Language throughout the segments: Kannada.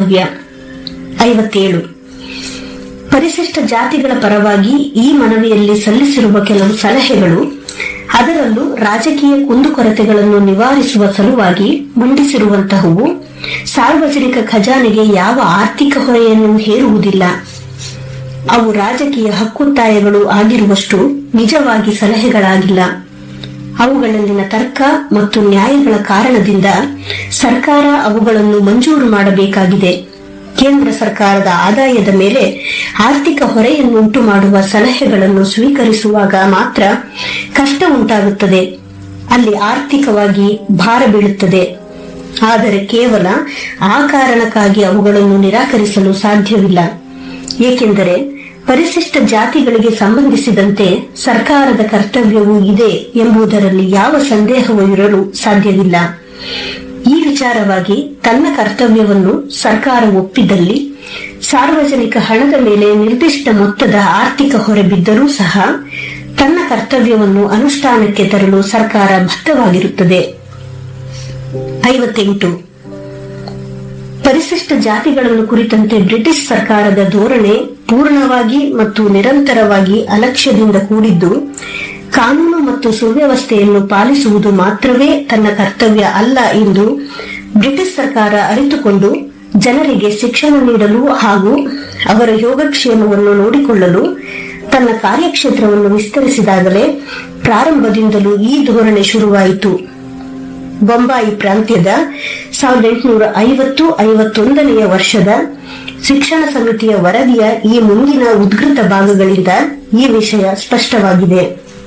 ಕರ್ತವ್ಯ ಐವತ್ತೇಳು ಪರಿಶಿಷ್ಟ ಜಾತಿಗಳ ಪರವಾಗಿ ಈ ಮನವಿಯಲ್ಲಿ ಸಲ್ಲಿಸಿರುವ ಕೆಲವು ಸಲಹೆಗಳು ಅದರಲ್ಲೂ ರಾಜಕೀಯ ಕುಂದುಕೊರತೆಗಳನ್ನು ನಿವಾರಿಸುವ ಸಲುವಾಗಿ ಮಂಡಿಸಿರುವಂತಹವು ಸಾರ್ವಜನಿಕ ಖಜಾನೆಗೆ ಯಾವ ಆರ್ಥಿಕ ಹೊರೆಯನ್ನು ಹೇರುವುದಿಲ್ಲ ಅವು ರಾಜಕೀಯ ಹಕ್ಕುತ್ತಾಯಗಳು ಆಗಿರುವಷ್ಟು ನಿಜವಾಗಿ ಸಲಹೆಗಳಾಗಿಲ್ಲ ಅವುಗಳಲ್ಲಿನ ತರ್ಕ ಮತ್ತು ನ್ಯಾಯಗಳ ಕಾರಣದಿಂದ ಸರ್ಕಾರ ಅವುಗಳನ್ನು ಮಂಜೂರು ಮಾಡಬೇಕಾಗಿದೆ ಕೇಂದ್ರ ಸರ್ಕಾರದ ಆದಾಯದ ಮೇಲೆ ಆರ್ಥಿಕ ಹೊರೆಯನ್ನು ಉಂಟು ಮಾಡುವ ಸಲಹೆಗಳನ್ನು ಸ್ವೀಕರಿಸುವಾಗ ಮಾತ್ರ ಕಷ್ಟ ಉಂಟಾಗುತ್ತದೆ ಅಲ್ಲಿ ಆರ್ಥಿಕವಾಗಿ ಭಾರ ಬೀಳುತ್ತದೆ ಆದರೆ ಕೇವಲ ಆ ಕಾರಣಕ್ಕಾಗಿ ಅವುಗಳನ್ನು ನಿರಾಕರಿಸಲು ಸಾಧ್ಯವಿಲ್ಲ ಏಕೆಂದರೆ ಪರಿಶಿಷ್ಟ ಜಾತಿಗಳಿಗೆ ಸಂಬಂಧಿಸಿದಂತೆ ಸರ್ಕಾರದ ಕರ್ತವ್ಯವೂ ಇದೆ ಎಂಬುದರಲ್ಲಿ ಯಾವ ಸಂದೇಹವೂ ಇರಲು ಸಾಧ್ಯವಿಲ್ಲ ಈ ವಿಚಾರವಾಗಿ ತನ್ನ ಕರ್ತವ್ಯವನ್ನು ಸರ್ಕಾರ ಒಪ್ಪಿದಲ್ಲಿ ಸಾರ್ವಜನಿಕ ಹಣದ ಮೇಲೆ ನಿರ್ದಿಷ್ಟ ಮೊತ್ತದ ಆರ್ಥಿಕ ಹೊರೆ ಬಿದ್ದರೂ ಸಹ ತನ್ನ ಕರ್ತವ್ಯವನ್ನು ಅನುಷ್ಠಾನಕ್ಕೆ ತರಲು ಸರ್ಕಾರ ಬದ್ಧವಾಗಿರುತ್ತದೆ ಐವತ್ತೆಂಟು ಪರಿಶಿಷ್ಟ ಜಾತಿಗಳನ್ನು ಕುರಿತಂತೆ ಬ್ರಿಟಿಷ್ ಸರ್ಕಾರದ ಧೋರಣೆ ಪೂರ್ಣವಾಗಿ ಮತ್ತು ನಿರಂತರವಾಗಿ ಅಲಕ್ಷ್ಯದಿಂದ ಕೂಡಿದ್ದು ಕಾನೂನು ಮತ್ತು ಸುವ್ಯವಸ್ಥೆಯನ್ನು ಪಾಲಿಸುವುದು ಮಾತ್ರವೇ ತನ್ನ ಕರ್ತವ್ಯ ಅಲ್ಲ ಎಂದು ಬ್ರಿಟಿಷ್ ಸರ್ಕಾರ ಅರಿತುಕೊಂಡು ಜನರಿಗೆ ಶಿಕ್ಷಣ ನೀಡಲು ಹಾಗೂ ಅವರ ಯೋಗಕ್ಷೇಮವನ್ನು ನೋಡಿಕೊಳ್ಳಲು ತನ್ನ ಕಾರ್ಯಕ್ಷೇತ್ರವನ್ನು ವಿಸ್ತರಿಸಿದಾಗಲೇ ಪ್ರಾರಂಭದಿಂದಲೂ ಈ ಧೋರಣೆ ಶುರುವಾಯಿತು ಬೊಂಬಾಯಿ ಪ್ರಾಂತ್ಯದ ಸಾವಿರದ ಎಂಟುನೂರ ಐವತ್ತು ಐವತ್ತೊಂದನೆಯ ವರ್ಷದ ಶಿಕ್ಷಣ ಸಮಿತಿಯ ವರದಿಯ ಈ ಮುಂದಿನ ಉದ್ಗೃತ ಭಾಗಗಳಿಂದ ಈ ವಿಷಯ ಸ್ಪಷ್ಟವಾಗಿದೆ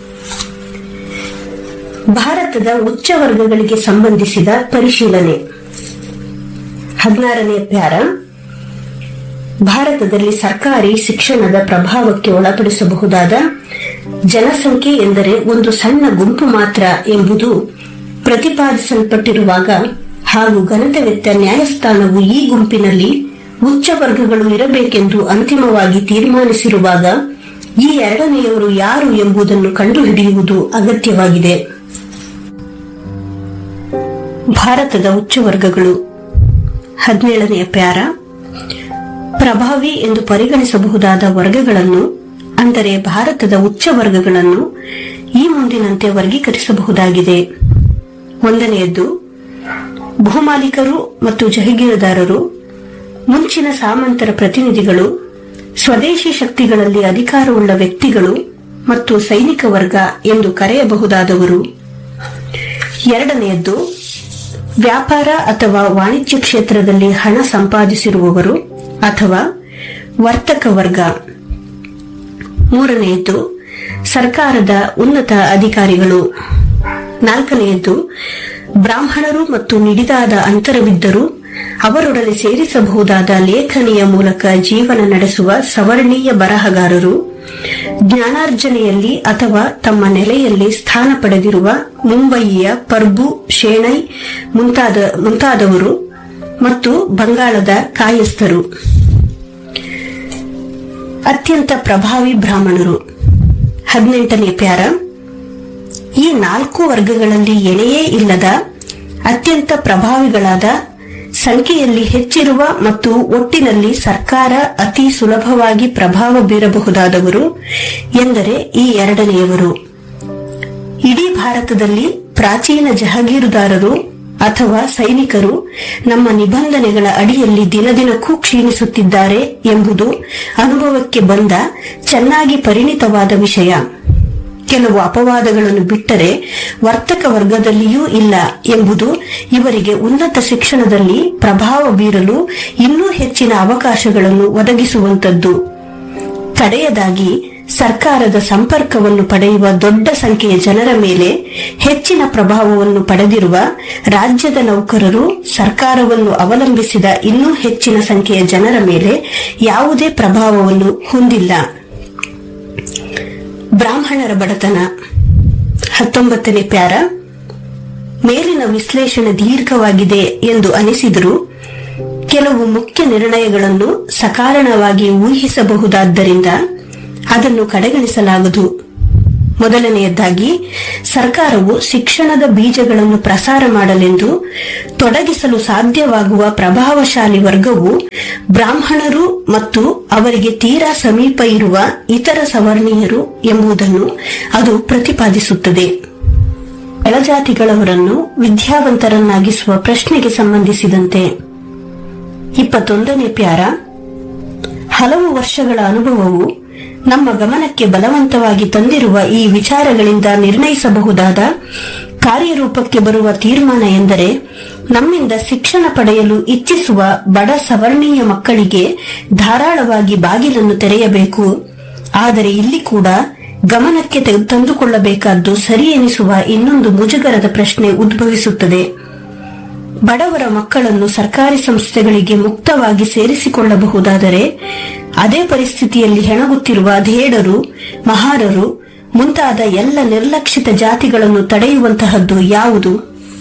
ಭಾರತದ ಉಚ್ಚ ವರ್ಗಗಳಿಗೆ ಸಂಬಂಧಿಸಿದ ಪರಿಶೀಲನೆ ಹದಿನಾರನೇ ಪ್ಯಾರ ಭಾರತದಲ್ಲಿ ಸರ್ಕಾರಿ ಶಿಕ್ಷಣದ ಪ್ರಭಾವಕ್ಕೆ ಒಳಪಡಿಸಬಹುದಾದ ಜನಸಂಖ್ಯೆ ಎಂದರೆ ಒಂದು ಸಣ್ಣ ಗುಂಪು ಮಾತ್ರ ಎಂಬುದು ಪ್ರತಿಪಾದಿಸಲ್ಪಟ್ಟಿರುವಾಗ ಹಾಗೂ ಗಣತವೆತ್ತ ನ್ಯಾಯಸ್ಥಾನವು ಈ ಗುಂಪಿನಲ್ಲಿ ಉಚ್ಚ ವರ್ಗಗಳು ಇರಬೇಕೆಂದು ಅಂತಿಮವಾಗಿ ತೀರ್ಮಾನಿಸಿರುವಾಗ ಈ ಎರಡನೆಯವರು ಯಾರು ಎಂಬುದನ್ನು ಕಂಡುಹಿಡಿಯುವುದು ಅಗತ್ಯವಾಗಿದೆ ಭಾರತದ ಉಚ್ಚ ವರ್ಗಗಳು ಹದಿನೇಳನೆಯ ಪ್ಯಾರ ಪ್ರಭಾವಿ ಎಂದು ಪರಿಗಣಿಸಬಹುದಾದ ವರ್ಗಗಳನ್ನು ಅಂದರೆ ಭಾರತದ ಉಚ್ಚ ವರ್ಗಗಳನ್ನು ಈ ಮುಂದಿನಂತೆ ವರ್ಗೀಕರಿಸಬಹುದಾಗಿದೆ ಒಂದನೆಯದ್ದು ಭೂಮಾಲೀಕರು ಮತ್ತು ಜಹಗೀರದಾರರು ಮುಂಚಿನ ಸಾಮಂತರ ಪ್ರತಿನಿಧಿಗಳು ಸ್ವದೇಶಿ ಶಕ್ತಿಗಳಲ್ಲಿ ಅಧಿಕಾರವುಳ್ಳ ವ್ಯಕ್ತಿಗಳು ಮತ್ತು ಸೈನಿಕ ವರ್ಗ ಎಂದು ಕರೆಯಬಹುದಾದವರು ಎರಡನೆಯದ್ದು ವ್ಯಾಪಾರ ಅಥವಾ ವಾಣಿಜ್ಯ ಕ್ಷೇತ್ರದಲ್ಲಿ ಹಣ ಸಂಪಾದಿಸಿರುವವರು ಅಥವಾ ವರ್ತಕ ವರ್ಗ ಮೂರನೆಯದ್ದು ಸರ್ಕಾರದ ಉನ್ನತ ಅಧಿಕಾರಿಗಳು ನಾಲ್ಕನೆಯದ್ದು ಬ್ರಾಹ್ಮಣರು ಮತ್ತು ನಿಡಿದಾದ ಅಂತರವಿದ್ದರೂ ಅವರೊಡನೆ ಸೇರಿಸಬಹುದಾದ ಲೇಖನಿಯ ಮೂಲಕ ಜೀವನ ನಡೆಸುವ ಸವರ್ಣೀಯ ಬರಹಗಾರರು ಜ್ಞಾನಾರ್ಜನೆಯಲ್ಲಿ ಅಥವಾ ತಮ್ಮ ನೆಲೆಯಲ್ಲಿ ಸ್ಥಾನ ಪಡೆದಿರುವ ಮುಂಬಯಿಯ ಪರ್ಬು ಶೇಣೈ ಮುಂತಾದ ಮುಂತಾದವರು ಮತ್ತು ಬಂಗಾಳದ ಕಾಯಸ್ಥರು ಅತ್ಯಂತ ಪ್ರಭಾವಿ ಬ್ರಾಹ್ಮಣರು ಹದಿನೆಂಟನೇ ಪ್ಯಾರ ಈ ನಾಲ್ಕು ವರ್ಗಗಳಲ್ಲಿ ಎಣೆಯೇ ಇಲ್ಲದ ಅತ್ಯಂತ ಪ್ರಭಾವಿಗಳಾದ ಸಂಖ್ಯೆಯಲ್ಲಿ ಹೆಚ್ಚಿರುವ ಮತ್ತು ಒಟ್ಟಿನಲ್ಲಿ ಸರ್ಕಾರ ಅತಿ ಸುಲಭವಾಗಿ ಪ್ರಭಾವ ಬೀರಬಹುದಾದವರು ಎಂದರೆ ಈ ಎರಡನೆಯವರು ಇಡೀ ಭಾರತದಲ್ಲಿ ಪ್ರಾಚೀನ ಜಹಗೀರುದಾರರು ಅಥವಾ ಸೈನಿಕರು ನಮ್ಮ ನಿಬಂಧನೆಗಳ ಅಡಿಯಲ್ಲಿ ದಿನದಿನಕ್ಕೂ ಕ್ಷೀಣಿಸುತ್ತಿದ್ದಾರೆ ಎಂಬುದು ಅನುಭವಕ್ಕೆ ಬಂದ ಚೆನ್ನಾಗಿ ಪರಿಣಿತವಾದ ವಿಷಯ ಕೆಲವು ಅಪವಾದಗಳನ್ನು ಬಿಟ್ಟರೆ ವರ್ತಕ ವರ್ಗದಲ್ಲಿಯೂ ಇಲ್ಲ ಎಂಬುದು ಇವರಿಗೆ ಉನ್ನತ ಶಿಕ್ಷಣದಲ್ಲಿ ಪ್ರಭಾವ ಬೀರಲು ಇನ್ನೂ ಹೆಚ್ಚಿನ ಅವಕಾಶಗಳನ್ನು ಒದಗಿಸುವಂತದ್ದು ಕಡೆಯದಾಗಿ ಸರ್ಕಾರದ ಸಂಪರ್ಕವನ್ನು ಪಡೆಯುವ ದೊಡ್ಡ ಸಂಖ್ಯೆಯ ಜನರ ಮೇಲೆ ಹೆಚ್ಚಿನ ಪ್ರಭಾವವನ್ನು ಪಡೆದಿರುವ ರಾಜ್ಯದ ನೌಕರರು ಸರ್ಕಾರವನ್ನು ಅವಲಂಬಿಸಿದ ಇನ್ನೂ ಹೆಚ್ಚಿನ ಸಂಖ್ಯೆಯ ಜನರ ಮೇಲೆ ಯಾವುದೇ ಪ್ರಭಾವವನ್ನು ಹೊಂದಿಲ್ಲ ಬ್ರಾಹ್ಮಣರ ಬಡತನ ಹತ್ತೊಂಬತ್ತನೇ ಪ್ಯಾರ ಮೇಲಿನ ವಿಶ್ಲೇಷಣೆ ದೀರ್ಘವಾಗಿದೆ ಎಂದು ಅನಿಸಿದರೂ ಕೆಲವು ಮುಖ್ಯ ನಿರ್ಣಯಗಳನ್ನು ಸಕಾರಣವಾಗಿ ಊಹಿಸಬಹುದಾದ್ದರಿಂದ ಅದನ್ನು ಕಡೆಗಣಿಸಲಾಗದು ಮೊದಲನೆಯದಾಗಿ ಸರ್ಕಾರವು ಶಿಕ್ಷಣದ ಬೀಜಗಳನ್ನು ಪ್ರಸಾರ ಮಾಡಲೆಂದು ತೊಡಗಿಸಲು ಸಾಧ್ಯವಾಗುವ ಪ್ರಭಾವಶಾಲಿ ವರ್ಗವು ಬ್ರಾಹ್ಮಣರು ಮತ್ತು ಅವರಿಗೆ ತೀರಾ ಸಮೀಪ ಇರುವ ಇತರ ಸವರ್ಣೀಯರು ಎಂಬುದನ್ನು ಅದು ಪ್ರತಿಪಾದಿಸುತ್ತದೆ ಕೆಳಜಾತಿಗಳವರನ್ನು ವಿದ್ಯಾವಂತರನ್ನಾಗಿಸುವ ಪ್ರಶ್ನೆಗೆ ಸಂಬಂಧಿಸಿದಂತೆ ಇಪ್ಪತ್ತೊಂದನೇ ಪ್ಯಾರ ಹಲವು ವರ್ಷಗಳ ಅನುಭವವು ನಮ್ಮ ಗಮನಕ್ಕೆ ಬಲವಂತವಾಗಿ ತಂದಿರುವ ಈ ವಿಚಾರಗಳಿಂದ ನಿರ್ಣಯಿಸಬಹುದಾದ ಕಾರ್ಯರೂಪಕ್ಕೆ ಬರುವ ತೀರ್ಮಾನ ಎಂದರೆ ನಮ್ಮಿಂದ ಶಿಕ್ಷಣ ಪಡೆಯಲು ಇಚ್ಛಿಸುವ ಬಡ ಸವರ್ಣೀಯ ಮಕ್ಕಳಿಗೆ ಧಾರಾಳವಾಗಿ ಬಾಗಿಲನ್ನು ತೆರೆಯಬೇಕು ಆದರೆ ಇಲ್ಲಿ ಕೂಡ ಗಮನಕ್ಕೆ ತೆಗೆ- ತಂದುಕೊಳ್ಳಬೇಕಾದ್ದು ಸರಿ ಎನಿಸುವ ಇನ್ನೊಂದು ಮುಜುಗರದ ಪ್ರಶ್ನೆ ಉದ್ಭವಿಸುತ್ತದೆ ಬಡವರ ಮಕ್ಕಳನ್ನು ಸರ್ಕಾರಿ ಸಂಸ್ಥೆಗಳಿಗೆ ಮುಕ್ತವಾಗಿ ಸೇರಿಸಿಕೊಳ್ಳಬಹುದಾದರೆ ಅದೇ ಪರಿಸ್ಥಿತಿಯಲ್ಲಿ ಹೆಣಗುತ್ತಿರುವ ಧೇಡರು ಮಹಾರರು ಮುಂತಾದ ಎಲ್ಲ ನಿರ್ಲಕ್ಷಿತ ಜಾತಿಗಳನ್ನು ತಡೆಯುವಂತಹದ್ದು ಯಾವುದು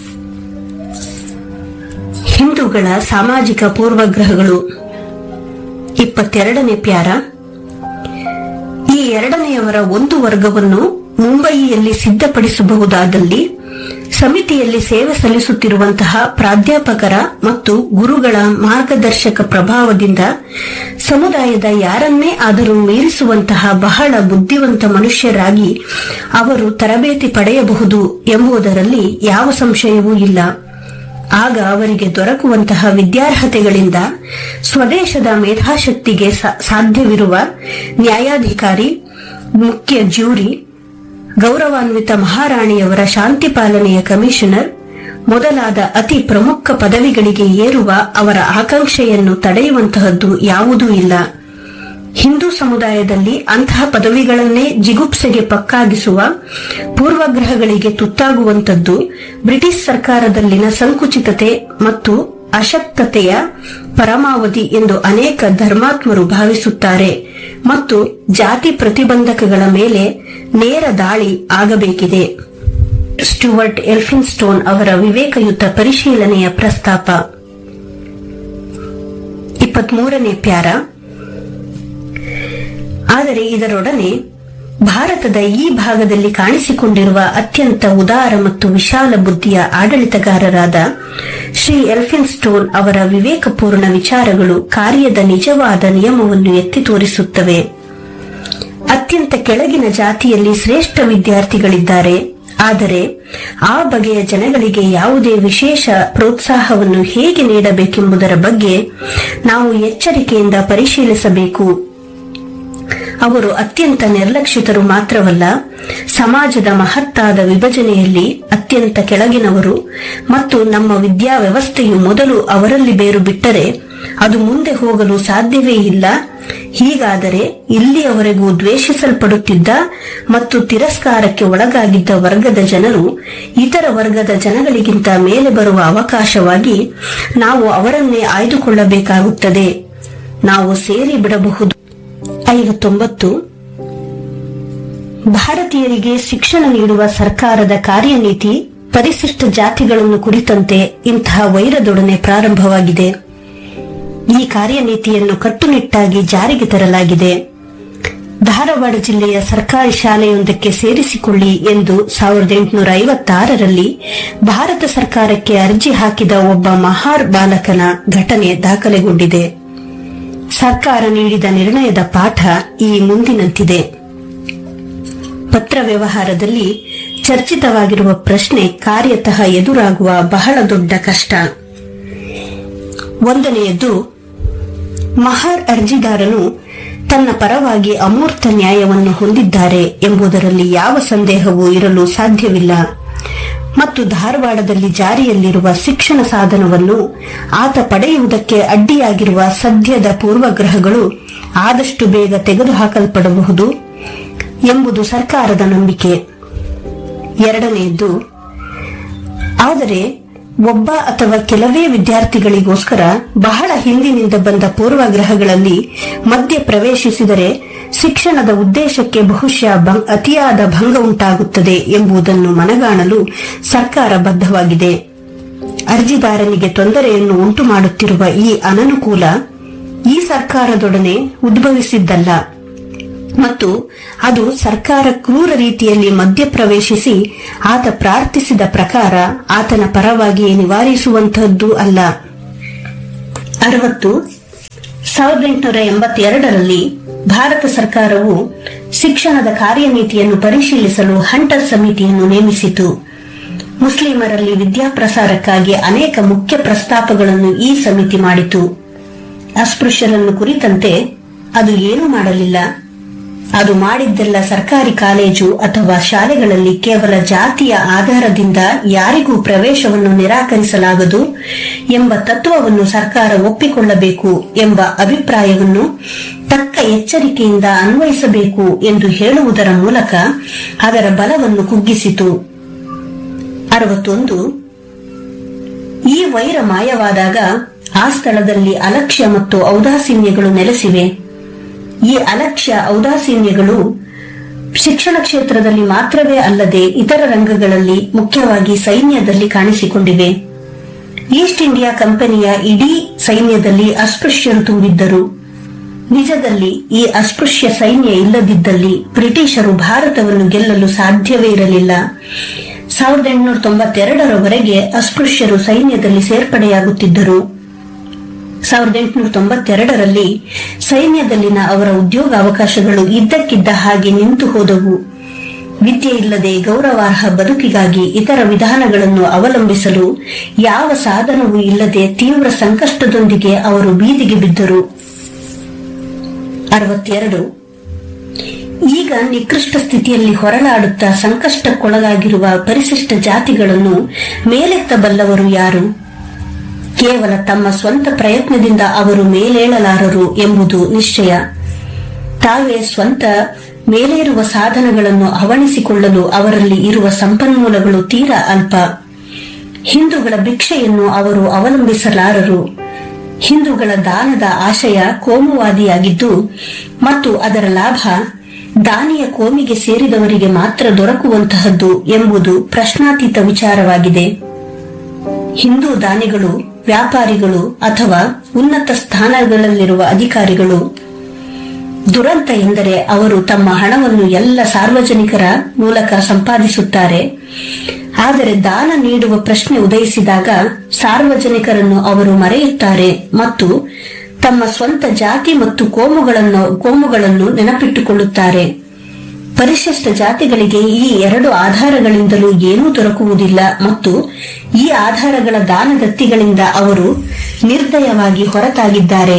ಹಿಂದೂಗಳ ಸಾಮಾಜಿಕ ಪೂರ್ವಗ್ರಹಗಳು ಇಪ್ಪತ್ತೆರಡನೇ ಪ್ಯಾರ ಈ ಎರಡನೆಯವರ ಒಂದು ವರ್ಗವನ್ನು ಮುಂಬಯಿಯಲ್ಲಿ ಸಿದ್ಧಪಡಿಸಬಹುದಾದಲ್ಲಿ ಸಮಿತಿಯಲ್ಲಿ ಸೇವೆ ಸಲ್ಲಿಸುತ್ತಿರುವಂತಹ ಪ್ರಾಧ್ಯಾಪಕರ ಮತ್ತು ಗುರುಗಳ ಮಾರ್ಗದರ್ಶಕ ಪ್ರಭಾವದಿಂದ ಸಮುದಾಯದ ಯಾರನ್ನೇ ಆದರೂ ಮೀರಿಸುವಂತಹ ಬಹಳ ಬುದ್ಧಿವಂತ ಮನುಷ್ಯರಾಗಿ ಅವರು ತರಬೇತಿ ಪಡೆಯಬಹುದು ಎಂಬುದರಲ್ಲಿ ಯಾವ ಸಂಶಯವೂ ಇಲ್ಲ ಆಗ ಅವರಿಗೆ ದೊರಕುವಂತಹ ವಿದ್ಯಾರ್ಹತೆಗಳಿಂದ ಸ್ವದೇಶದ ಮೇಧಾಶಕ್ತಿಗೆ ಸಾ- ಸಾಧ್ಯವಿರುವ ನ್ಯಾಯಾಧಿಕಾರಿ ಮುಖ್ಯ ಜ್ಯೂರಿ ಗೌರವಾನ್ವಿತ ಮಹಾರಾಣಿಯವರ ಶಾಂತಿ ಪಾಲನೆಯ ಕಮಿಷನರ್ ಮೊದಲಾದ ಅತಿ ಪ್ರಮುಖ ಪದವಿಗಳಿಗೆ ಏರುವ ಅವರ ಆಕಾಂಕ್ಷೆಯನ್ನು ತಡೆಯುವಂತಹದ್ದು ಯಾವುದೂ ಇಲ್ಲ ಹಿಂದೂ ಸಮುದಾಯದಲ್ಲಿ ಅಂತಹ ಪದವಿಗಳನ್ನೇ ಜಿಗುಪ್ಸೆಗೆ ಪಕ್ಕಾಗಿಸುವ ಪೂರ್ವಗ್ರಹಗಳಿಗೆ ತುತ್ತಾಗುವಂತದ್ದು ಬ್ರಿಟಿಷ್ ಸರ್ಕಾರದಲ್ಲಿನ ಸಂಕುಚಿತತೆ ಮತ್ತು ಅಶಕ್ತತೆಯ ಪರಮಾವಧಿ ಎಂದು ಅನೇಕ ಧರ್ಮಾತ್ಮರು ಭಾವಿಸುತ್ತಾರೆ ಮತ್ತು ಜಾತಿ ಪ್ರತಿಬಂಧಕಗಳ ಮೇಲೆ ನೇರ ದಾಳಿ ಆಗಬೇಕಿದೆ ಸ್ಟುವರ್ಟ್ ಎಲ್ಫಿನ್ಸ್ಟೋನ್ ಅವರ ವಿವೇಕಯುತ ಪರಿಶೀಲನೆಯ ಪ್ರಸ್ತಾಪ ಇಪ್ಪತ್ಮೂರನೇ ಪ್ಯಾರ ಆದರೆ ಇದರೊಡನೆ ಭಾರತದ ಈ ಭಾಗದಲ್ಲಿ ಕಾಣಿಸಿಕೊಂಡಿರುವ ಅತ್ಯಂತ ಉದಾರ ಮತ್ತು ವಿಶಾಲ ಬುದ್ಧಿಯ ಆಡಳಿತಗಾರರಾದ ಶ್ರೀ ಎಲ್ಫಿನ್ಸ್ಟೋನ್ ಅವರ ವಿವೇಕಪೂರ್ಣ ವಿಚಾರಗಳು ಕಾರ್ಯದ ನಿಜವಾದ ನಿಯಮವನ್ನು ಎತ್ತಿ ತೋರಿಸುತ್ತವೆ ಅತ್ಯಂತ ಕೆಳಗಿನ ಜಾತಿಯಲ್ಲಿ ಶ್ರೇಷ್ಠ ವಿದ್ಯಾರ್ಥಿಗಳಿದ್ದಾರೆ ಆದರೆ ಆ ಬಗೆಯ ಜನಗಳಿಗೆ ಯಾವುದೇ ವಿಶೇಷ ಪ್ರೋತ್ಸಾಹವನ್ನು ಹೇಗೆ ನೀಡಬೇಕೆಂಬುದರ ಬಗ್ಗೆ ನಾವು ಎಚ್ಚರಿಕೆಯಿಂದ ಪರಿಶೀಲಿಸಬೇಕು ಅವರು ಅತ್ಯಂತ ನಿರ್ಲಕ್ಷಿತರು ಮಾತ್ರವಲ್ಲ ಸಮಾಜದ ಮಹತ್ತಾದ ವಿಭಜನೆಯಲ್ಲಿ ಅತ್ಯಂತ ಕೆಳಗಿನವರು ಮತ್ತು ನಮ್ಮ ವಿದ್ಯಾ ವ್ಯವಸ್ಥೆಯು ಮೊದಲು ಅವರಲ್ಲಿ ಬೇರು ಬಿಟ್ಟರೆ ಅದು ಮುಂದೆ ಹೋಗಲು ಸಾಧ್ಯವೇ ಇಲ್ಲ ಹೀಗಾದರೆ ಇಲ್ಲಿಯವರೆಗೂ ದ್ವೇಷಿಸಲ್ಪಡುತ್ತಿದ್ದ ಮತ್ತು ತಿರಸ್ಕಾರಕ್ಕೆ ಒಳಗಾಗಿದ್ದ ವರ್ಗದ ಜನರು ಇತರ ವರ್ಗದ ಜನಗಳಿಗಿಂತ ಮೇಲೆ ಬರುವ ಅವಕಾಶವಾಗಿ ನಾವು ಅವರನ್ನೇ ಆಯ್ದುಕೊಳ್ಳಬೇಕಾಗುತ್ತದೆ ನಾವು ಸೇರಿ ಬಿಡಬಹುದು ಐವತ್ತೊಂಬತ್ತು ಭಾರತೀಯರಿಗೆ ಶಿಕ್ಷಣ ನೀಡುವ ಸರ್ಕಾರದ ಕಾರ್ಯನೀತಿ ಪರಿಶಿಷ್ಟ ಜಾತಿಗಳನ್ನು ಕುರಿತಂತೆ ಇಂತಹ ವೈರದೊಡನೆ ಪ್ರಾರಂಭವಾಗಿದೆ ಈ ಕಾರ್ಯನೀತಿಯನ್ನು ಕಟ್ಟುನಿಟ್ಟಾಗಿ ಜಾರಿಗೆ ತರಲಾಗಿದೆ ಧಾರವಾಡ ಜಿಲ್ಲೆಯ ಸರ್ಕಾರಿ ಶಾಲೆಯೊಂದಕ್ಕೆ ಸೇರಿಸಿಕೊಳ್ಳಿ ಎಂದು ಸಾವಿರದ ಎಂಟುನೂರ ಐವತ್ತಾರರಲ್ಲಿ ಭಾರತ ಸರ್ಕಾರಕ್ಕೆ ಅರ್ಜಿ ಹಾಕಿದ ಒಬ್ಬ ಮಹಾರ್ ಬಾಲಕನ ಘಟನೆ ದಾಖಲೆಗೊಂಡಿದೆ ಸರ್ಕಾರ ನೀಡಿದ ನಿರ್ಣಯದ ಪಾಠ ಈ ಮುಂದಿನಂತಿದೆ ಪತ್ರ ವ್ಯವಹಾರದಲ್ಲಿ ಚರ್ಚಿತವಾಗಿರುವ ಪ್ರಶ್ನೆ ಕಾರ್ಯತಃ ಎದುರಾಗುವ ಬಹಳ ದೊಡ್ಡ ಕಷ್ಟ ಒಂದನೆಯದ್ದು ಮಹಾರ್ ಅರ್ಜಿದಾರನು ತನ್ನ ಪರವಾಗಿ ಅಮೂರ್ತ ನ್ಯಾಯವನ್ನು ಹೊಂದಿದ್ದಾರೆ ಎಂಬುದರಲ್ಲಿ ಯಾವ ಸಂದೇಹವೂ ಇರಲು ಸಾಧ್ಯವಿಲ್ಲ ಮತ್ತು ಧಾರವಾಡದಲ್ಲಿ ಜಾರಿಯಲ್ಲಿರುವ ಶಿಕ್ಷಣ ಸಾಧನವನ್ನು ಆತ ಪಡೆಯುವುದಕ್ಕೆ ಅಡ್ಡಿಯಾಗಿರುವ ಸದ್ಯದ ಪೂರ್ವಗ್ರಹಗಳು ಆದಷ್ಟು ಬೇಗ ತೆಗೆದುಹಾಕಲ್ಪಡಬಹುದು ಎಂಬುದು ಸರ್ಕಾರದ ನಂಬಿಕೆ ಎರಡನೆಯದ್ದು ಆದರೆ ಒಬ್ಬ ಅಥವಾ ಕೆಲವೇ ವಿದ್ಯಾರ್ಥಿಗಳಿಗೋಸ್ಕರ ಬಹಳ ಹಿಂದಿನಿಂದ ಬಂದ ಪೂರ್ವಗ್ರಹಗಳಲ್ಲಿ ಮಧ್ಯ ಪ್ರವೇಶಿಸಿದರೆ ಶಿಕ್ಷಣದ ಉದ್ದೇಶಕ್ಕೆ ಬಹುಶಃ ಭಂಗ್- ಅತಿಯಾದ ಭಂಗ ಉಂಟಾಗುತ್ತದೆ ಎಂಬುದನ್ನು ಮನಗಾಣಲು ಸರ್ಕಾರ ಬದ್ಧವಾಗಿದೆ ಅರ್ಜಿದಾರನಿಗೆ ತೊಂದರೆಯನ್ನು ಉಂಟು ಮಾಡುತ್ತಿರುವ ಈ ಅನನುಕೂಲ ಈ ಸರ್ಕಾರದೊಡನೆ ಉದ್ಭವಿಸಿದ್ದಲ್ಲ ಮತ್ತು ಅದು ಸರ್ಕಾರ ಕ್ರೂರ ರೀತಿಯಲ್ಲಿ ಮಧ್ಯಪ್ರವೇಶಿಸಿ ಆತ ಪ್ರಾರ್ಥಿಸಿದ ಪ್ರಕಾರ ಆತನ ಪರವಾಗಿ ನಿವಾರಿಸುವಂತಹದ್ದು ಅಲ್ಲ ಅರವತ್ತು ಸಾವಿರದ ಎಂಟುನೂರ ಎಂಬತ್ತೆರಡರಲ್ಲಿ ಭಾರತ ಸರ್ಕಾರವು ಶಿಕ್ಷಣದ ಕಾರ್ಯನೀತಿಯನ್ನು ಪರಿಶೀಲಿಸಲು ಹಂಟರ್ ಸಮಿತಿಯನ್ನು ನೇಮಿಸಿತು ಮುಸ್ಲಿಮರಲ್ಲಿ ವಿದ್ಯಾಪ್ರಸಾರಕ್ಕಾಗಿ ಅನೇಕ ಮುಖ್ಯ ಪ್ರಸ್ತಾಪಗಳನ್ನು ಈ ಸಮಿತಿ ಮಾಡಿತು ಅಸ್ಪೃಶ್ಯರನ್ನು ಕುರಿತಂತೆ ಅದು ಏನೂ ಮಾಡಲಿಲ್ಲ ಅದು ಮಾಡಿದ್ದೆಲ್ಲ ಸರ್ಕಾರಿ ಕಾಲೇಜು ಅಥವಾ ಶಾಲೆಗಳಲ್ಲಿ ಕೇವಲ ಜಾತಿಯ ಆಧಾರದಿಂದ ಯಾರಿಗೂ ಪ್ರವೇಶವನ್ನು ನಿರಾಕರಿಸಲಾಗದು ಎಂಬ ತತ್ವವನ್ನು ಸರ್ಕಾರ ಒಪ್ಪಿಕೊಳ್ಳಬೇಕು ಎಂಬ ಅಭಿಪ್ರಾಯವನ್ನು ತಕ್ಕ ಎಚ್ಚರಿಕೆಯಿಂದ ಅನ್ವಯಿಸಬೇಕು ಎಂದು ಹೇಳುವುದರ ಮೂಲಕ ಅದರ ಬಲವನ್ನು ಕುಗ್ಗಿಸಿತು ಅರವತ್ತೊಂದು ಈ ವೈರ ಮಾಯವಾದಾಗ ಆ ಸ್ಥಳದಲ್ಲಿ ಅಲಕ್ಷ್ಯ ಮತ್ತು ಔದಾಸೀನ್ಯಗಳು ನೆಲೆಸಿವೆ ಈ ಅಲಕ್ಷ್ಯ ಔದಾಸೀನ್ಯಗಳು ಶಿಕ್ಷಣ ಕ್ಷೇತ್ರದಲ್ಲಿ ಮಾತ್ರವೇ ಅಲ್ಲದೆ ಇತರ ರಂಗಗಳಲ್ಲಿ ಮುಖ್ಯವಾಗಿ ಸೈನ್ಯದಲ್ಲಿ ಕಾಣಿಸಿಕೊಂಡಿವೆ ಈಸ್ಟ್ ಇಂಡಿಯಾ ಕಂಪನಿಯ ಇಡೀ ಸೈನ್ಯದಲ್ಲಿ ಅಸ್ಪೃಶ್ಯರು ತುಂಬಿದ್ದರು ನಿಜದಲ್ಲಿ ಈ ಅಸ್ಪೃಶ್ಯ ಸೈನ್ಯ ಇಲ್ಲದಿದ್ದಲ್ಲಿ ಬ್ರಿಟಿಷರು ಭಾರತವನ್ನು ಗೆಲ್ಲಲು ಸಾಧ್ಯವೇ ಇರಲಿಲ್ಲ ಸಾವಿರದ ಎಂಟುನೂರ ತೊಂಬತ್ತೆರಡರವರೆಗೆ ಅಸ್ಪೃಶ್ಯರು ಸೈನ್ಯದಲ್ಲಿ ಸೇರ್ಪಡೆಯಾಗುತ್ತಿದ್ದರು ಸಾವಿರದ ಎಂಟುನೂರ ತೊಂಬತ್ತೆರಡರಲ್ಲಿ ಸೈನ್ಯದಲ್ಲಿನ ಅವರ ಉದ್ಯೋಗ ಅವಕಾಶಗಳು ಇದ್ದಕ್ಕಿದ್ದ ಹಾಗೆ ನಿಂತು ಹೋದವು ವಿದ್ಯೆ ಇಲ್ಲದೆ ಗೌರವಾರ್ಹ ಬದುಕಿಗಾಗಿ ಇತರ ವಿಧಾನಗಳನ್ನು ಅವಲಂಬಿಸಲು ಯಾವ ಸಾಧನವೂ ಇಲ್ಲದೆ ತೀವ್ರ ಸಂಕಷ್ಟದೊಂದಿಗೆ ಅವರು ಬೀದಿಗೆ ಬಿದ್ದರು ಅರವತ್ತೆರಡು ಈಗ ನಿಕೃಷ್ಟ ಸ್ಥಿತಿಯಲ್ಲಿ ಹೊರಳಾಡುತ್ತಾ ಸಂಕಷ್ಟಕ್ಕೊಳಗಾಗಿರುವ ಪರಿಶಿಷ್ಟ ಜಾತಿಗಳನ್ನು ಮೇಲೆತ್ತಬಲ್ಲವರು ಯಾರು ಕೇವಲ ತಮ್ಮ ಸ್ವಂತ ಪ್ರಯತ್ನದಿಂದ ಅವರು ಮೇಲೇಳಲಾರರು ಎಂಬುದು ನಿಶ್ಚಯ ತಾವೇ ಸ್ವಂತ ಮೇಲೇರುವ ಸಾಧನಗಳನ್ನು ಅವಣಿಸಿಕೊಳ್ಳಲು ಅವರಲ್ಲಿ ಇರುವ ಸಂಪನ್ಮೂಲಗಳು ತೀರಾ ಅಲ್ಪ ಹಿಂದೂಗಳ ಭಿಕ್ಷೆಯನ್ನು ಅವರು ಅವಲಂಬಿಸಲಾರರು ಹಿಂದೂಗಳ ದಾನದ ಆಶಯ ಕೋಮುವಾದಿಯಾಗಿದ್ದು ಮತ್ತು ಅದರ ಲಾಭ ದಾನಿಯ ಕೋಮಿಗೆ ಸೇರಿದವರಿಗೆ ಮಾತ್ರ ದೊರಕುವಂತಹದ್ದು ಎಂಬುದು ಪ್ರಶ್ನಾತೀತ ವಿಚಾರವಾಗಿದೆ ಹಿಂದೂ ದಾನಿಗಳು ವ್ಯಾಪಾರಿಗಳು ಅಥವಾ ಉನ್ನತ ಸ್ಥಾನಗಳಲ್ಲಿರುವ ಅಧಿಕಾರಿಗಳು ದುರಂತ ಎಂದರೆ ಅವರು ತಮ್ಮ ಹಣವನ್ನು ಎಲ್ಲ ಸಾರ್ವಜನಿಕರ ಮೂಲಕ ಸಂಪಾದಿಸುತ್ತಾರೆ ಆದರೆ ದಾನ ನೀಡುವ ಪ್ರಶ್ನೆ ಉದಯಿಸಿದಾಗ ಸಾರ್ವಜನಿಕರನ್ನು ಅವರು ಮರೆಯುತ್ತಾರೆ ಮತ್ತು ತಮ್ಮ ಸ್ವಂತ ಜಾತಿ ಮತ್ತು ಕೋಮುಗಳನ್ನು ಕೋಮುಗಳನ್ನು ನೆನಪಿಟ್ಟುಕೊಳ್ಳುತ್ತಾರೆ ಪರಿಶಿಷ್ಟ ಜಾತಿಗಳಿಗೆ ಈ ಎರಡು ಆಧಾರಗಳಿಂದಲೂ ಏನೂ ದೊರಕುವುದಿಲ್ಲ ಮತ್ತು ಈ ಆಧಾರಗಳ ದಾನದತ್ತಿಗಳಿಂದ ಅವರು ನಿರ್ದಯವಾಗಿ ಹೊರತಾಗಿದ್ದಾರೆ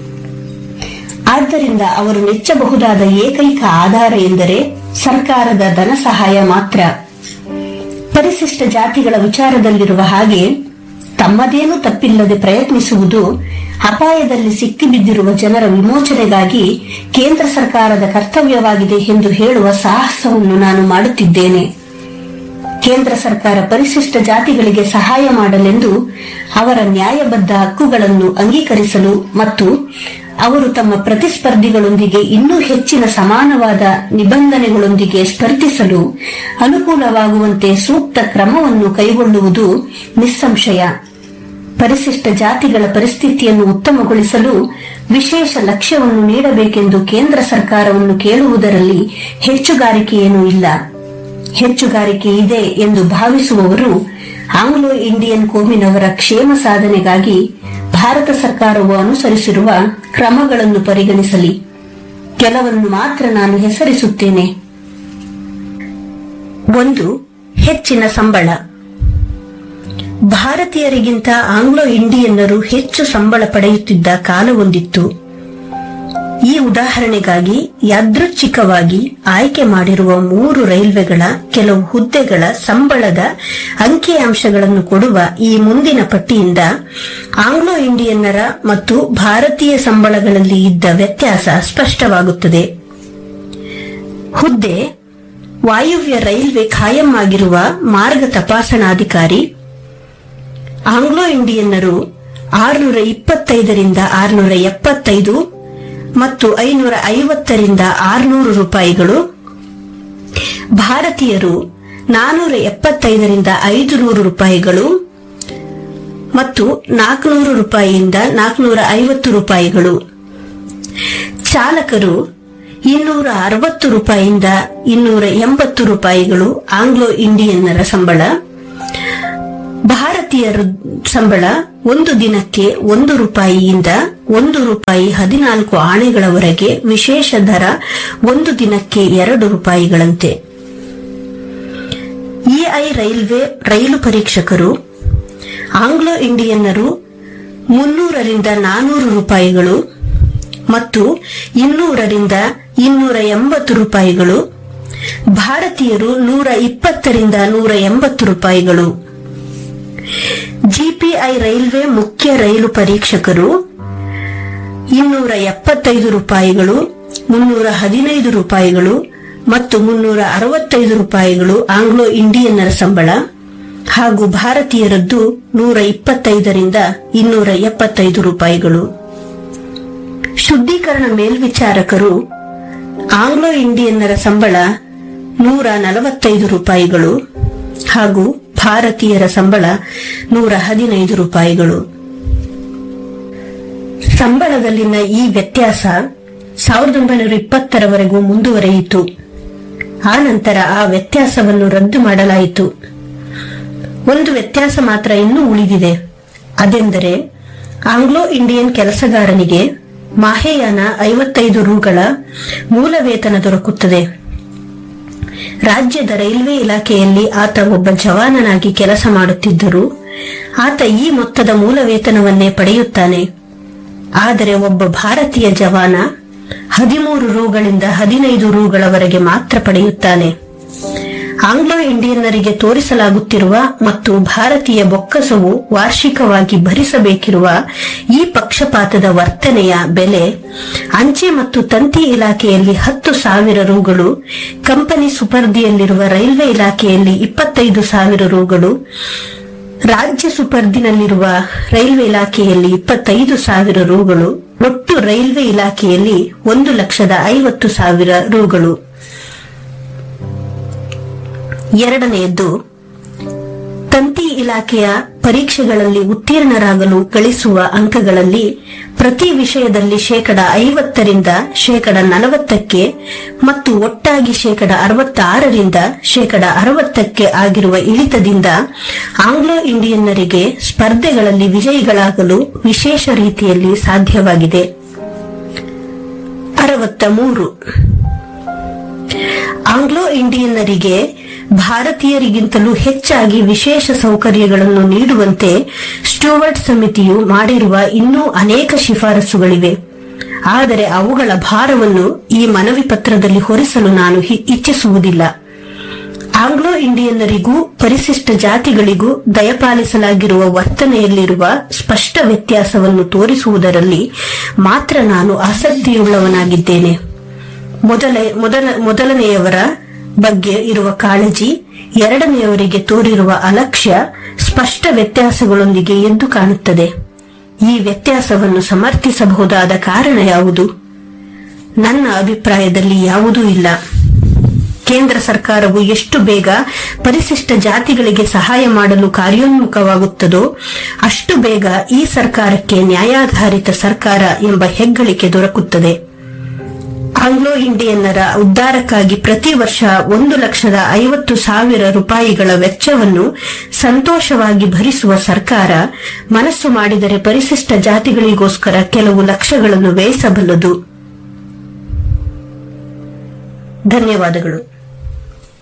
ಆದ್ದರಿಂದ ಅವರು ನೆಚ್ಚಬಹುದಾದ ಏಕೈಕ ಆಧಾರ ಎಂದರೆ ಸರ್ಕಾರದ ಧನ ಸಹಾಯ ಮಾತ್ರ ಪರಿಶಿಷ್ಟ ಜಾತಿಗಳ ವಿಚಾರದಲ್ಲಿರುವ ಹಾಗೆ ತಮ್ಮದೇನೂ ತಪ್ಪಿಲ್ಲದೆ ಪ್ರಯತ್ನಿಸುವುದು ಅಪಾಯದಲ್ಲಿ ಸಿಕ್ಕಿಬಿದ್ದಿರುವ ಜನರ ವಿಮೋಚನೆಗಾಗಿ ಕೇಂದ್ರ ಸರ್ಕಾರದ ಕರ್ತವ್ಯವಾಗಿದೆ ಎಂದು ಹೇಳುವ ಸಾಹಸವನ್ನು ನಾನು ಮಾಡುತ್ತಿದ್ದೇನೆ ಕೇಂದ್ರ ಸರ್ಕಾರ ಪರಿಶಿಷ್ಟ ಜಾತಿಗಳಿಗೆ ಸಹಾಯ ಮಾಡಲೆಂದು ಅವರ ನ್ಯಾಯಬದ್ಧ ಹಕ್ಕುಗಳನ್ನು ಅಂಗೀಕರಿಸಲು ಮತ್ತು ಅವರು ತಮ್ಮ ಪ್ರತಿಸ್ಪರ್ಧಿಗಳೊಂದಿಗೆ ಇನ್ನೂ ಹೆಚ್ಚಿನ ಸಮಾನವಾದ ನಿಬಂಧನೆಗಳೊಂದಿಗೆ ಸ್ಪರ್ಧಿಸಲು ಅನುಕೂಲವಾಗುವಂತೆ ಸೂಕ್ತ ಕ್ರಮವನ್ನು ಕೈಗೊಳ್ಳುವುದು ನಿಸ್ಸಂಶಯ ಪರಿಶಿಷ್ಟ ಜಾತಿಗಳ ಪರಿಸ್ಥಿತಿಯನ್ನು ಉತ್ತಮಗೊಳಿಸಲು ವಿಶೇಷ ಲಕ್ಷ್ಯವನ್ನು ನೀಡಬೇಕೆಂದು ಕೇಂದ್ರ ಸರ್ಕಾರವನ್ನು ಕೇಳುವುದರಲ್ಲಿ ಹೆಚ್ಚುಗಾರಿಕೆಯೇನೂ ಇಲ್ಲ ಹೆಚ್ಚುಗಾರಿಕೆ ಇದೆ ಎಂದು ಭಾವಿಸುವವರು ಆಂಗ್ಲೋ ಇಂಡಿಯನ್ ಕೋಮಿನವರ ಕ್ಷೇಮ ಸಾಧನೆಗಾಗಿ ಭಾರತ ಸರ್ಕಾರವು ಅನುಸರಿಸಿರುವ ಕ್ರಮಗಳನ್ನು ಪರಿಗಣಿಸಲಿ ಕೆಲವನ್ನು ಮಾತ್ರ ನಾನು ಹೆಸರಿಸುತ್ತೇನೆ ಒಂದು ಹೆಚ್ಚಿನ ಸಂಬಳ ಭಾರತೀಯರಿಗಿಂತ ಆಂಗ್ಲೋ ಇಂಡಿಯನ್ನರು ಹೆಚ್ಚು ಸಂಬಳ ಪಡೆಯುತ್ತಿದ್ದ ಕಾಲವೊಂದಿತ್ತು ಈ ಉದಾಹರಣೆಗಾಗಿ ಯಾದೃಚ್ಛಿಕವಾಗಿ ಆಯ್ಕೆ ಮಾಡಿರುವ ಮೂರು ರೈಲ್ವೆಗಳ ಕೆಲವು ಹುದ್ದೆಗಳ ಸಂಬಳದ ಅಂಕಿಅಂಶಗಳನ್ನು ಕೊಡುವ ಈ ಮುಂದಿನ ಪಟ್ಟಿಯಿಂದ ಆಂಗ್ಲೋ ಇಂಡಿಯನ್ನರ ಮತ್ತು ಭಾರತೀಯ ಸಂಬಳಗಳಲ್ಲಿ ಇದ್ದ ವ್ಯತ್ಯಾಸ ಸ್ಪಷ್ಟವಾಗುತ್ತದೆ ಹುದ್ದೆ ವಾಯುವ್ಯ ರೈಲ್ವೆ ಖಾಯಂ ಆಗಿರುವ ಮಾರ್ಗ ತಪಾಸಣಾಧಿಕಾರಿ ಆಂಗ್ಲೋ ಇಂಡಿಯನ್ನರು ಆರುನೂರ ಇಪ್ಪತ್ತೈದರಿಂದ ಆರುನೂರ ಎಪ್ಪತ್ತೈದು ಮತ್ತು ಐನೂರ ಐವತ್ತರಿಂದ ಆರುನೂರು ರೂಪಾಯಿಗಳು ಭಾರತೀಯರು ನಾನೂರ ಎಪ್ಪತ್ತೈದರಿಂದ ಐದು ನೂರು ರೂಪಾಯಿಗಳು ಮತ್ತು ನಾಲ್ಕುನೂರು ರೂಪಾಯಿಯಿಂದ ನಾಲ್ಕುನೂರ ಐವತ್ತು ರೂಪಾಯಿಗಳು ಚಾಲಕರು ಇನ್ನೂರ ಅರವತ್ತು ರೂಪಾಯಿಯಿಂದ ಇನ್ನೂರ ಎಂಬತ್ತು ರೂಪಾಯಿಗಳು ಆಂಗ್ಲೋ ಇಂಡಿಯನ್ನರ ಸಂಬಳ ಭಾರತೀಯರ ಸಂಬಳ ಒಂದು ದಿನಕ್ಕೆ ಒಂದು ರೂಪಾಯಿಯಿಂದ ಒಂದು ರೂಪಾಯಿ ಹದಿನಾಲ್ಕು ಆಣೆಗಳವರೆಗೆ ವಿಶೇಷ ದರ ಒಂದು ದಿನಕ್ಕೆ ಎರಡು ರೂಪಾಯಿಗಳಂತೆ ಇಐ ರೈಲ್ವೆ ರೈಲು ಪರೀಕ್ಷಕರು ಆಂಗ್ಲೋ ಇಂಡಿಯನ್ನರು ಮುನ್ನೂರರಿಂದ ನಾನೂರು ರೂಪಾಯಿಗಳು ಮತ್ತು ಇನ್ನೂರರಿಂದ ಇನ್ನೂರ ಎಂಬತ್ತು ರೂಪಾಯಿಗಳು ಭಾರತೀಯರು ನೂರ ಇಪ್ಪತ್ತರಿಂದ ನೂರ ಎಂಬತ್ತು ರೂಪಾಯಿಗಳು ಜಿಪಿಐ ರೈಲ್ವೆ ಮುಖ್ಯ ರೈಲು ಪರೀಕ್ಷಕರು ಇನ್ನೂರ ಎಪ್ಪತ್ತೈದು ರೂಪಾಯಿಗಳು ಮುನ್ನೂರ ಹದಿನೈದು ರೂಪಾಯಿಗಳು ಮತ್ತು ಮುನ್ನೂರ ಅರವತ್ತೈದು ರೂಪಾಯಿಗಳು ಆಂಗ್ಲೋ ಇಂಡಿಯನ್ನರ ಸಂಬಳ ಹಾಗೂ ಭಾರತೀಯರದ್ದು ನೂರ ಇಪ್ಪತ್ತೈದರಿಂದ ಇನ್ನೂರ ಎಪ್ಪತ್ತೈದು ರೂಪಾಯಿಗಳು ಶುದ್ಧೀಕರಣ ಮೇಲ್ವಿಚಾರಕರು ಆಂಗ್ಲೋ ಇಂಡಿಯನ್ನರ ಸಂಬಳ ನೂರ ನಲವತ್ತೈದು ರೂಪಾಯಿಗಳು ಹಾಗೂ ಭಾರತೀಯರ ಸಂಬಳ ನೂರ ಹದಿನೈದು ರೂಪಾಯಿಗಳು ಸಂಬಳದಲ್ಲಿನ ಈ ವ್ಯತ್ಯಾಸ ಸಾವಿರದ ಒಂಬೈನೂರ ಇಪ್ಪತ್ತರವರೆಗೂ ಮುಂದುವರೆಯಿತು ಆ ನಂತರ ಆ ವ್ಯತ್ಯಾಸವನ್ನು ರದ್ದು ಮಾಡಲಾಯಿತು ಒಂದು ವ್ಯತ್ಯಾಸ ಮಾತ್ರ ಇನ್ನೂ ಉಳಿದಿದೆ ಅದೆಂದರೆ ಆಂಗ್ಲೋ ಇಂಡಿಯನ್ ಕೆಲಸಗಾರನಿಗೆ ಮಾಹೆಯಾನ ಐವತ್ತೈದು ರೂಗಳ ಮೂಲ ವೇತನ ದೊರಕುತ್ತದೆ ರಾಜ್ಯದ ರೈಲ್ವೆ ಇಲಾಖೆಯಲ್ಲಿ ಆತ ಒಬ್ಬ ಜವಾನನಾಗಿ ಕೆಲಸ ಮಾಡುತ್ತಿದ್ದರೂ ಆತ ಈ ಮೊತ್ತದ ಮೂಲ ವೇತನವನ್ನೇ ಪಡೆಯುತ್ತಾನೆ ಆದರೆ ಒಬ್ಬ ಭಾರತೀಯ ಜವಾನ ಹದಿಮೂರು ರೂಗಳಿಂದ ಹದಿನೈದು ರೂಗಳವರೆಗೆ ಮಾತ್ರ ಪಡೆಯುತ್ತಾನೆ ಆಂಗ್ಲೋ ಇಂಡಿಯನ್ನರಿಗೆ ತೋರಿಸಲಾಗುತ್ತಿರುವ ಮತ್ತು ಭಾರತೀಯ ಬೊಕ್ಕಸವು ವಾರ್ಷಿಕವಾಗಿ ಭರಿಸಬೇಕಿರುವ ಈ ಪಕ್ಷಪಾತದ ವರ್ತನೆಯ ಬೆಲೆ ಅಂಚೆ ಮತ್ತು ತಂತಿ ಇಲಾಖೆಯಲ್ಲಿ ಹತ್ತು ಸಾವಿರ ರೂಗಳು ಕಂಪನಿ ಸುಪರ್ದಿಯಲ್ಲಿರುವ ರೈಲ್ವೆ ಇಲಾಖೆಯಲ್ಲಿ ಇಪ್ಪತ್ತೈದು ಸಾವಿರ ರೂಗಳು ರಾಜ್ಯ ಸುಪರ್ದಿನಲ್ಲಿರುವ ರೈಲ್ವೆ ಇಲಾಖೆಯಲ್ಲಿ ಇಪ್ಪತ್ತೈದು ಸಾವಿರ ರೂಗಳು ಒಟ್ಟು ರೈಲ್ವೆ ಇಲಾಖೆಯಲ್ಲಿ ಒಂದು ಲಕ್ಷದ ಐವತ್ತು ಸಾವಿರ ರೂಗಳು ಎರಡನೆಯದ್ದು ತಂತಿ ಇಲಾಖೆಯ ಪರೀಕ್ಷೆಗಳಲ್ಲಿ ಉತ್ತೀರ್ಣರಾಗಲು ಗಳಿಸುವ ಅಂಕಗಳಲ್ಲಿ ಪ್ರತಿ ವಿಷಯದಲ್ಲಿ ಶೇಕಡ ಐವತ್ತರಿಂದ ಶೇಕಡ ನಲವತ್ತಕ್ಕೆ ಮತ್ತು ಒಟ್ಟಾಗಿ ಶೇಕಡ ಅರವತ್ತಾರರಿಂದ ಶೇಕಡ ಅರವತ್ತಕ್ಕೆ ಆಗಿರುವ ಇಳಿತದಿಂದ ಆಂಗ್ಲೋ ಇಂಡಿಯನ್ನರಿಗೆ ಸ್ಪರ್ಧೆಗಳಲ್ಲಿ ವಿಜಯಿಗಳಾಗಲು ವಿಶೇಷ ರೀತಿಯಲ್ಲಿ ಸಾಧ್ಯವಾಗಿದೆ ಅರವತ್ತ ಮೂರು ಆಂಗ್ಲೋ ಇಂಡಿಯನ್ನರಿಗೆ ಭಾರತೀಯರಿಗಿಂತಲೂ ಹೆಚ್ಚಾಗಿ ವಿಶೇಷ ಸೌಕರ್ಯಗಳನ್ನು ನೀಡುವಂತೆ ಸ್ಟೂವರ್ಟ್ ಸಮಿತಿಯು ಮಾಡಿರುವ ಇನ್ನೂ ಅನೇಕ ಶಿಫಾರಸುಗಳಿವೆ ಆದರೆ ಅವುಗಳ ಭಾರವನ್ನು ಈ ಮನವಿ ಪತ್ರದಲ್ಲಿ ಹೊರಿಸಲು ನಾನು ಹಿ- ಇಚ್ಛಿಸುವುದಿಲ್ಲ ಆಂಗ್ಲೋ ಇಂಡಿಯನ್ನರಿಗೂ ಪರಿಶಿಷ್ಟ ಜಾತಿಗಳಿಗೂ ದಯಪಾಲಿಸಲಾಗಿರುವ ವರ್ತನೆಯಲ್ಲಿರುವ ಸ್ಪಷ್ಟ ವ್ಯತ್ಯಾಸವನ್ನು ತೋರಿಸುವುದರಲ್ಲಿ ಮಾತ್ರ ನಾನು ಆಸಕ್ತಿಯುಳ್ಳವನಾಗಿದ್ದೇನೆ ಮೊದಲ ಮೊದಲ ಮೊದಲನೆಯವರ ಬಗ್ಗೆ ಇರುವ ಕಾಳಜಿ ಎರಡನೆಯವರಿಗೆ ತೋರಿರುವ ಅಲಕ್ಷ್ಯ ಸ್ಪಷ್ಟ ವ್ಯತ್ಯಾಸಗಳೊಂದಿಗೆ ಎದ್ದು ಕಾಣುತ್ತದೆ ಈ ವ್ಯತ್ಯಾಸವನ್ನು ಸಮರ್ಥಿಸಬಹುದಾದ ಕಾರಣ ಯಾವುದು ನನ್ನ ಅಭಿಪ್ರಾಯದಲ್ಲಿ ಯಾವುದೂ ಇಲ್ಲ ಕೇಂದ್ರ ಸರ್ಕಾರವು ಎಷ್ಟು ಬೇಗ ಪರಿಶಿಷ್ಟ ಜಾತಿಗಳಿಗೆ ಸಹಾಯ ಮಾಡಲು ಕಾರ್ಯೋನ್ಮುಖವಾಗುತ್ತದೋ ಅಷ್ಟು ಬೇಗ ಈ ಸರ್ಕಾರಕ್ಕೆ ನ್ಯಾಯಾಧಾರಿತ ಸರ್ಕಾರ ಎಂಬ ಹೆಗ್ಗಳಿಕೆ ದೊರಕುತ್ತದೆ ಆಂಗ್ಲೋ ಇಂಡಿಯನ್ನರ ಉದ್ಧಾರಕ್ಕಾಗಿ ಪ್ರತಿ ವರ್ಷ ಒಂದು ಲಕ್ಷದ ಐವತ್ತು ಸಾವಿರ ರೂಪಾಯಿಗಳ ವೆಚ್ಚವನ್ನು ಸಂತೋಷವಾಗಿ ಭರಿಸುವ ಸರ್ಕಾರ ಮನಸ್ಸು ಮಾಡಿದರೆ ಪರಿಶಿಷ್ಟ ಜಾತಿಗಳಿಗೋಸ್ಕರ ಕೆಲವು ಲಕ್ಷಗಳನ್ನು ವ್ಯಯಿಸಬಲ್ಲದು ಧನ್ಯವಾದಗಳು